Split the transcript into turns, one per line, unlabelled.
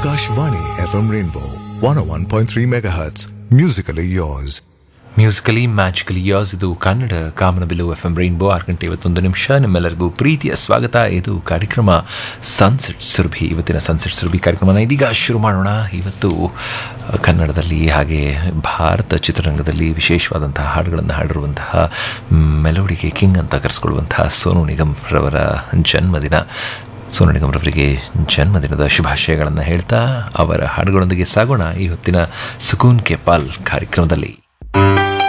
Akashvani FM Rainbow 101.3 MHz. Musically yours.
Musically magically yes ಇದು ಕನ್ನಡ ಕಾಮನಬಿಲ್ಲು F M rainbow ಆರು ಗಂಟೆ ಇವತ್ತೊಂದು ನಿಮಿಷ ನಿಮ್ಮೆಲ್ಲರಿಗೂ ಪ್ರೀತಿಯ ಸ್ವಾಗತ ಇದು ಕಾರ್ಯಕ್ರಮ ಸನ್ಸೆಟ್ ಸುರಭಿ ಇವತ್ತಿನ ಸನ್ಸೆಟ್ ಸುರಭಿ ಕಾರ್ಯಕ್ರಮನ ಇದೀಗ ಶುರು ಮಾಡೋಣ ಇವತ್ತು ಅಹ್, ಕನ್ನಡದಲ್ಲಿ ಹಾಗೆ ಭಾರತ ಚಿತ್ರರಂಗದಲ್ಲಿ ವಿಶೇಷವಾದಂತಹ ಹಾಡುಗಳನ್ನು ಹಾಡಿರುವಂತಹ ಮೆಲೋಡಿಗೆ ಕಿಂಗ್ ಅಂತ ಕರೆಸ್ಕೊಳ್ಳುವಂತಹ ಸೋನು ನಿಗಮ್ ರವರ ಜನ್ಮದಿನ ಸೋನು ನಿಗಮ್ ರವರಿಗೆ ಜನ್ಮದಿನದ ಶುಭಾಶಯಗಳನ್ನು ಹೇಳ್ತಾ ಅವರ ಹಾಡುಗಳೊಂದಿಗೆ ಸಾಗೋಣ ಈ ಹೊತ್ತಿನ ಸುಕೂನ್ ಕೆ ಪಾಲ್ ಕಾರ್ಯಕ್ರಮದಲ್ಲಿ